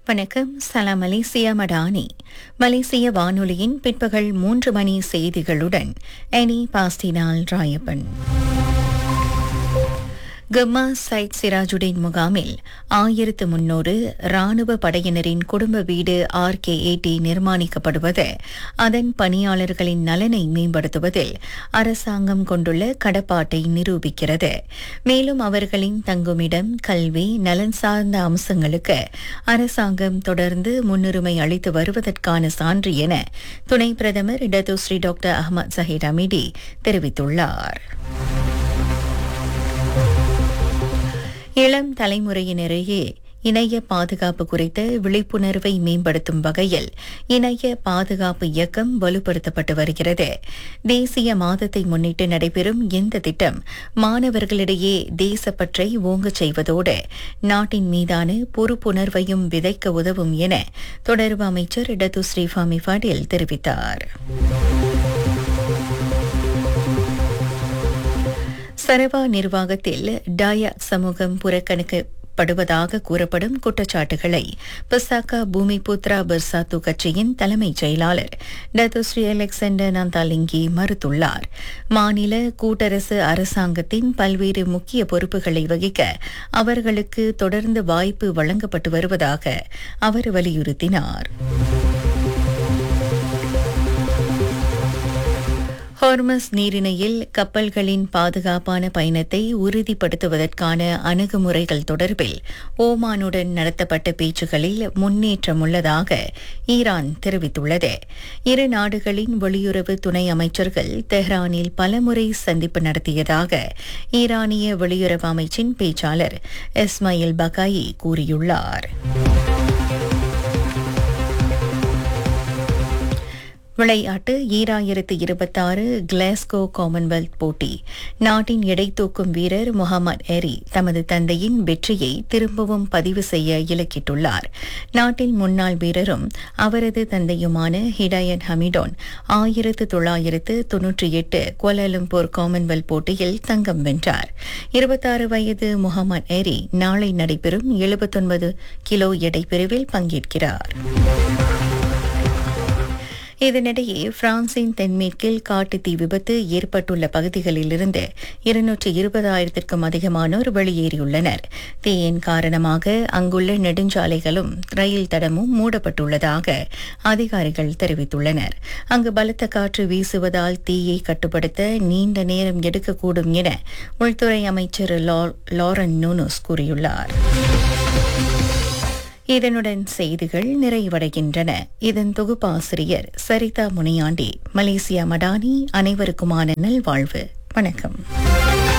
வணக்கம் சலாம் மலேசியா மடானி மலேசிய வானொலியின் பிற்பகல் மூன்று மணி செய்திகளுடன் எனி பாஸ்டினால் ராயப்பன் கம்மா சைட் சிராஜுடின் முகாமில் ஆயிரத்து முன்னூறு ராணுவ படையினரின் குடும்ப வீடு ஆர்கேஏடி நிர்மாணிக்கப்படுவது அதன் பணியாளர்களின் நலனை மேம்படுத்துவதில் அரசாங்கம் கொண்டுள்ள கடப்பாட்டை நிரூபிக்கிறது மேலும் அவர்களின் தங்குமிடம் கல்வி நலன் சார்ந்த அம்சங்களுக்கு அரசாங்கம் தொடர்ந்து முன்னுரிமை அளித்து வருவதற்கான சான்று என துணை பிரதமர் இடதுஸ்ரீ டாக்டர் அஹமத் ஜஹீர் அமிடி தெரிவித்துள்ளார் இளம் தலைமுறையினரையே இணைய பாதுகாப்பு குறித்த விழிப்புணர்வை மேம்படுத்தும் வகையில் இணைய பாதுகாப்பு இயக்கம் வலுப்படுத்தப்பட்டு வருகிறது தேசிய மாதத்தை முன்னிட்டு நடைபெறும் இந்த திட்டம் மாணவர்களிடையே தேசப்பற்றை ஓங்கச் செய்வதோடு நாட்டின் மீதான பொறுப்புணர்வையும் விதைக்க உதவும் என தொடர்பு அமைச்சர் இடது ஸ்ரீஃபாமி பாடில் தெரிவித்தார் சரவா நிர்வாகத்தில் டாயா சமூகம் புறக்கணிக்க படுவதாக கூறப்படும் குற்றச்சாட்டுகளை பசாக்கா பூமிபுத்ரா பர்சாத்து கட்சியின் தலைமைச் செயலாளர் டத்துஸ்ரீ அலெக்சாண்டர் நந்தாலிங்கி மறுத்துள்ளார் மாநில கூட்டரசு அரசாங்கத்தின் பல்வேறு முக்கிய பொறுப்புகளை வகிக்க அவர்களுக்கு தொடர்ந்து வாய்ப்பு வழங்கப்பட்டு வருவதாக அவர் வலியுறுத்தினார் ஹார்மஸ் நீரிணையில் கப்பல்களின் பாதுகாப்பான பயணத்தை உறுதிப்படுத்துவதற்கான அணுகுமுறைகள் தொடர்பில் ஓமானுடன் நடத்தப்பட்ட பேச்சுகளில் முன்னேற்றம் உள்ளதாக ஈரான் தெரிவித்துள்ளது இரு நாடுகளின் வெளியுறவு துணை அமைச்சர்கள் தெஹ்ரானில் பலமுறை சந்திப்பு நடத்தியதாக ஈரானிய வெளியுறவு அமைச்சின் பேச்சாளர் இஸ்மாயில் பகாயி கூறியுள்ளார் விளையாட்டு ஈராயிரத்து இருபத்தாறு கிளாஸ்கோ காமன்வெல்த் போட்டி நாட்டின் எடை தூக்கும் வீரர் முகமது எரி தமது தந்தையின் வெற்றியை திரும்பவும் பதிவு செய்ய இலக்கிட்டுள்ளார் நாட்டின் முன்னாள் வீரரும் அவரது தந்தையுமான ஹிடாயத் ஹமிடோன் ஆயிரத்து தொள்ளாயிரத்து தொன்னூற்றி எட்டு கோலாலம்பூர் காமன்வெல்த் போட்டியில் தங்கம் வென்றார் இருபத்தாறு வயது முகமது எரி நாளை நடைபெறும் எழுபத்தொன்பது கிலோ எடை பிரிவில் பங்கேற்கிறார் இதனிடையே பிரான்சின் தென்மேற்கில் காட்டு தீ விபத்து ஏற்பட்டுள்ள பகுதிகளிலிருந்து இருநூற்றி இருபதாயிரத்திற்கும் அதிகமானோர் வெளியேறியுள்ளனர் தீயின் காரணமாக அங்குள்ள நெடுஞ்சாலைகளும் ரயில் தடமும் மூடப்பட்டுள்ளதாக அதிகாரிகள் தெரிவித்துள்ளனர் அங்கு பலத்த காற்று வீசுவதால் தீயை கட்டுப்படுத்த நீண்ட நேரம் எடுக்கக்கூடும் என உள்துறை அமைச்சர் லாரன் நூனோஸ் கூறியுள்ளார் இதனுடன் செய்திகள் நிறைவடைகின்றன இதன் தொகுப்பாசிரியர் சரிதா முனியாண்டி மலேசியா மடானி அனைவருக்குமான நல்வாழ்வு வணக்கம்